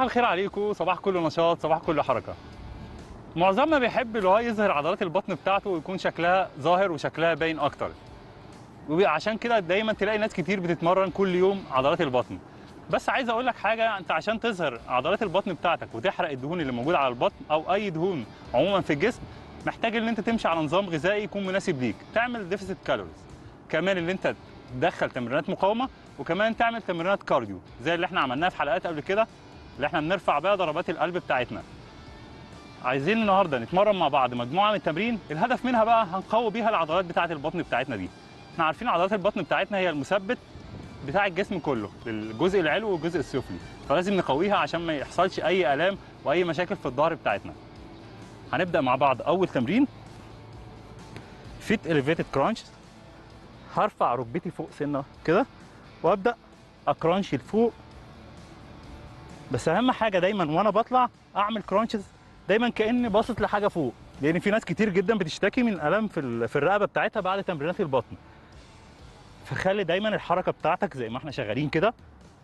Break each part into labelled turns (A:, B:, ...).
A: صباح الخير عليكم صباح كل نشاط صباح كل حركه معظمنا بيحب اللي هو يظهر عضلات البطن بتاعته ويكون شكلها ظاهر وشكلها باين اكتر وعشان كده دايما تلاقي ناس كتير بتتمرن كل يوم عضلات البطن بس عايز اقول لك حاجه انت عشان تظهر عضلات البطن بتاعتك وتحرق الدهون اللي موجوده على البطن او اي دهون عموما في الجسم محتاج ان انت تمشي على نظام غذائي يكون مناسب ليك تعمل ديفيسيت كالوريز كمان ان انت تدخل تمرينات مقاومه وكمان تعمل تمرينات كارديو زي اللي احنا عملناها في حلقات قبل كده اللي احنا بنرفع بيها ضربات القلب بتاعتنا عايزين النهارده نتمرن مع بعض مجموعه من التمرين الهدف منها بقى هنقوي بيها العضلات بتاعه البطن بتاعتنا دي احنا عارفين عضلات البطن بتاعتنا هي المثبت بتاع الجسم كله الجزء العلوي والجزء السفلي فلازم نقويها عشان ما يحصلش اي الام واي مشاكل في الظهر بتاعتنا هنبدا مع بعض اول تمرين فيت اليفيتد كرانش هرفع ركبتي فوق سنه كده وابدا اكرانش لفوق بس اهم حاجه دايما وانا بطلع اعمل كرانشز دايما كاني باصص لحاجه فوق لان في ناس كتير جدا بتشتكي من الام في ال- في الرقبه بتاعتها بعد تمرينات البطن فخلي دايما الحركه بتاعتك زي ما احنا شغالين كده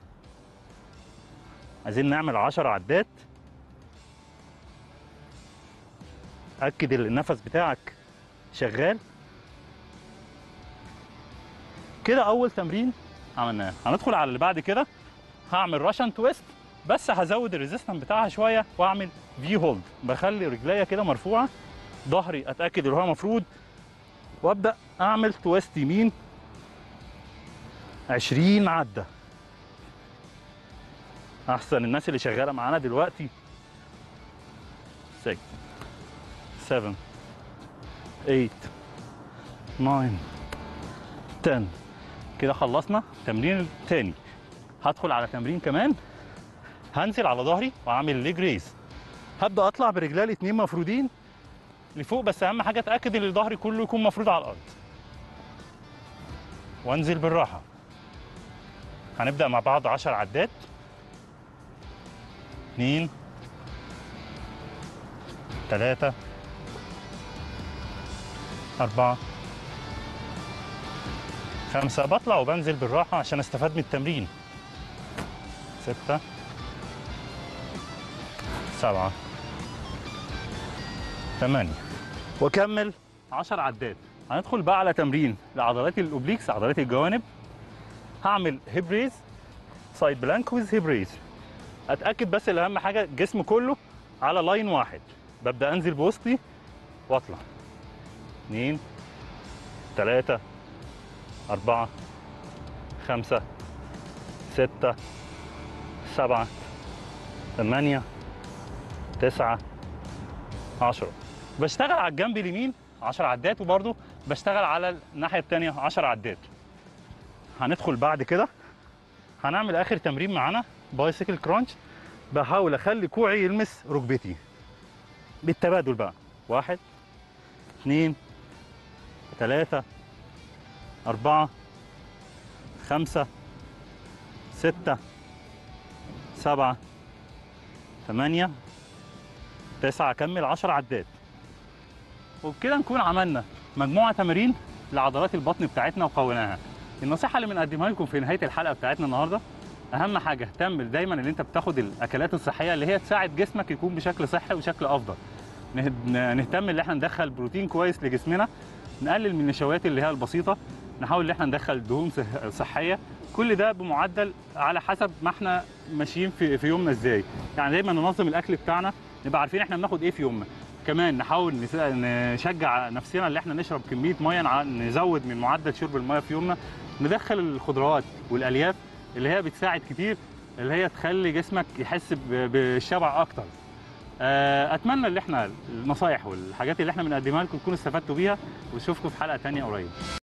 A: عايزين نعمل 10 عدات اكد ال- النفس بتاعك شغال كده اول تمرين عملناه هندخل على اللي بعد كده هعمل راشن تويست بس هزود الريزيستنس بتاعها شويه واعمل في هولد بخلي رجليا كده مرفوعه ظهري اتاكد ان هو مفرود وابدا اعمل تويست يمين 20 عده احسن الناس اللي شغاله معانا دلوقتي 6 7 8 9 10 كده خلصنا التمرين التاني هدخل على تمرين كمان هنزل على ظهري واعمل ليج ريز هبدا اطلع برجلي الاتنين مفرودين لفوق بس اهم حاجه اتاكد ان ظهري كله يكون مفرود على الارض وانزل بالراحه هنبدا مع بعض 10 عدات 2 3 4 خمسة بطلع وبنزل بالراحة عشان استفاد من التمرين ستة سبعة ثمانية وكمل عشر عدات هندخل بقى على تمرين لعضلات الاوبليكس عضلات الجوانب هعمل هيب ريز سايد بلانك ويز هيب ريز اتاكد بس اللي اهم حاجه الجسم كله على لاين واحد ببدا انزل بوسطي واطلع اثنين ثلاثة أربعة خمسة ستة سبعة ثمانية تسعة عشرة بشتغل على الجنب اليمين 10 عدات وبرضه بشتغل على الناحية التانية 10 عدات هندخل بعد كده هنعمل آخر تمرين معانا بايسيكل كرانش بحاول أخلي كوعي يلمس ركبتي بالتبادل بقى واحد اثنين ثلاثة أربعة خمسة ستة سبعة ثمانية تسعة أكمل عشر عدات وبكده نكون عملنا مجموعة تمارين لعضلات البطن بتاعتنا وقوناها النصيحة اللي بنقدمها لكم في نهاية الحلقة بتاعتنا النهاردة أهم حاجة اهتم دايما إن أنت بتاخد الأكلات الصحية اللي هي تساعد جسمك يكون بشكل صحي وشكل أفضل نه- نهتم ان احنا ندخل بروتين كويس لجسمنا نقلل من النشويات اللي هي البسيطه نحاول ان احنا ندخل دهون صح- صحيه كل ده بمعدل على حسب ما احنا ماشيين في, في يومنا ازاي يعني دايما ننظم الاكل بتاعنا نبقى عارفين احنا بناخد ايه في يومنا كمان نحاول نس- نشجع نفسنا ان احنا نشرب كميه ميه نع- نزود من معدل شرب الميه في يومنا ندخل الخضروات والالياف اللي هي بتساعد كتير اللي هي تخلي جسمك يحس ب- بالشبع اكتر آه، اتمنى ان احنا النصايح والحاجات اللي احنا بنقدمها لكم تكونوا استفدتوا بيها ونشوفكم في حلقه تانية قريب